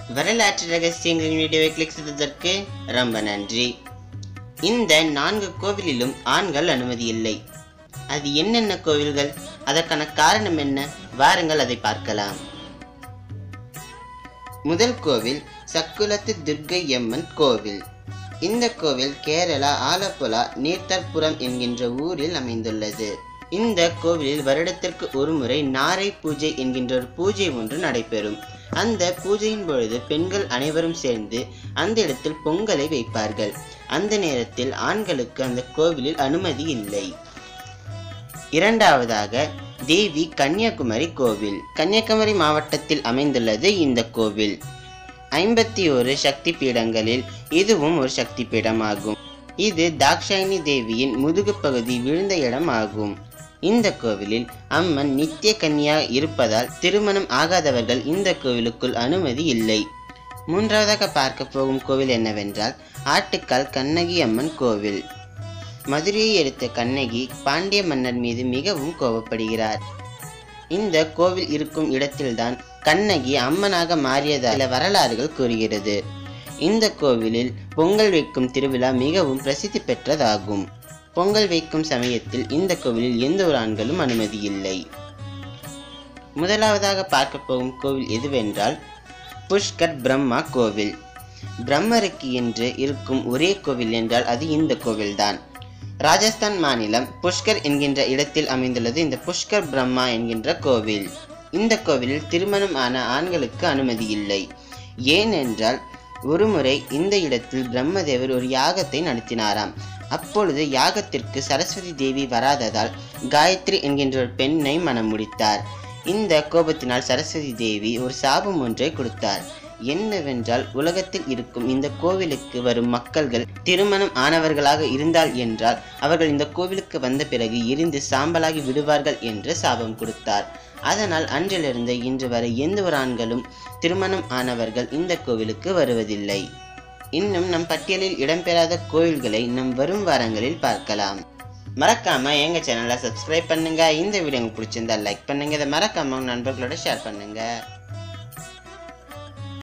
வரலாற்று ரகசியங்களின் வீடியோவை கிளிக் செய்ததற்கு ரொம்ப நன்றி இந்த நான்கு கோவிலிலும் ஆண்கள் அனுமதி இல்லை அது என்னென்ன கோவில்கள் அதற்கான காரணம் என்ன வாருங்கள் அதை பார்க்கலாம் முதல் கோவில் சக்குலத்து துர்க்கை அம்மன் கோவில் இந்த கோவில் கேரளா ஆலப்புழா நீர்த்தற்புரம் என்கின்ற ஊரில் அமைந்துள்ளது இந்த கோவிலில் வருடத்திற்கு ஒருமுறை நாரை பூஜை என்கின்ற ஒரு பூஜை ஒன்று நடைபெறும் அந்த பூஜையின் பொழுது பெண்கள் அனைவரும் சேர்ந்து அந்த இடத்தில் பொங்கலை வைப்பார்கள் அந்த நேரத்தில் ஆண்களுக்கு அந்த கோவிலில் அனுமதி இல்லை இரண்டாவதாக தேவி கன்னியாகுமரி கோவில் கன்னியாகுமரி மாவட்டத்தில் அமைந்துள்ளது இந்த கோவில் ஐம்பத்தி ஒரு சக்தி பீடங்களில் இதுவும் ஒரு சக்தி பீடமாகும் இது தாக்ஷாயினி தேவியின் முதுகு பகுதி விழுந்த இடம் ஆகும் இந்த கோவிலில் அம்மன் நித்திய கன்னியா இருப்பதால் திருமணம் ஆகாதவர்கள் இந்த கோவிலுக்குள் அனுமதி இல்லை மூன்றாவதாக பார்க்க போகும் கோவில் என்னவென்றால் ஆட்டுக்கால் கண்ணகி அம்மன் கோவில் மதுரையை எடுத்த கண்ணகி பாண்டிய மன்னர் மீது மிகவும் கோபப்படுகிறார் இந்த கோவில் இருக்கும் இடத்தில்தான் கண்ணகி அம்மனாக மாறியதாக சில வரலாறுகள் கூறுகிறது இந்த கோவிலில் பொங்கல் வைக்கும் திருவிழா மிகவும் பிரசித்தி பெற்றதாகும் பொங்கல் வைக்கும் சமயத்தில் இந்த கோவிலில் எந்த ஒரு ஆண்களும் அனுமதி இல்லை முதலாவதாக பார்க்க போகும் கோவில் எதுவென்றால் புஷ்கர் பிரம்மா கோவில் பிரம்மருக்கு என்று இருக்கும் ஒரே கோவில் என்றால் அது இந்த கோவில்தான் ராஜஸ்தான் மாநிலம் புஷ்கர் என்கின்ற இடத்தில் அமைந்துள்ளது இந்த புஷ்கர் பிரம்மா என்கின்ற கோவில் இந்த கோவிலில் திருமணம் ஆன ஆண்களுக்கு அனுமதி இல்லை ஏனென்றால் ஒருமுறை இந்த இடத்தில் பிரம்மதேவர் ஒரு யாகத்தை நடத்தினாராம் அப்பொழுது யாகத்திற்கு சரஸ்வதி தேவி வராததால் காயத்ரி என்கின்ற ஒரு பெண்ணை மனம் முடித்தார் இந்த கோபத்தினால் சரஸ்வதி தேவி ஒரு சாபம் ஒன்றை கொடுத்தார் என்னவென்றால் உலகத்தில் இருக்கும் இந்த கோவிலுக்கு வரும் மக்கள்கள் திருமணம் ஆனவர்களாக இருந்தால் என்றால் அவர்கள் இந்த கோவிலுக்கு வந்த பிறகு எரிந்து சாம்பலாகி விடுவார்கள் என்று சாபம் கொடுத்தார் அதனால் அன்றிலிருந்து இன்று வரை எந்த ஒரு ஆண்களும் திருமணம் ஆனவர்கள் இந்த கோவிலுக்கு வருவதில்லை இன்னும் நம் பட்டியலில் இடம்பெறாத கோயில்களை நம் வரும் வாரங்களில் பார்க்கலாம் மறக்காம எங்க சேனலை சப்ஸ்கிரைப் பண்ணுங்க இந்த வீடியோ உங்களுக்கு பிடிச்சிருந்தா லைக் பண்ணுங்க இதை மறக்காம உங்க நண்பர்களோட ஷேர் பண்ணுங்க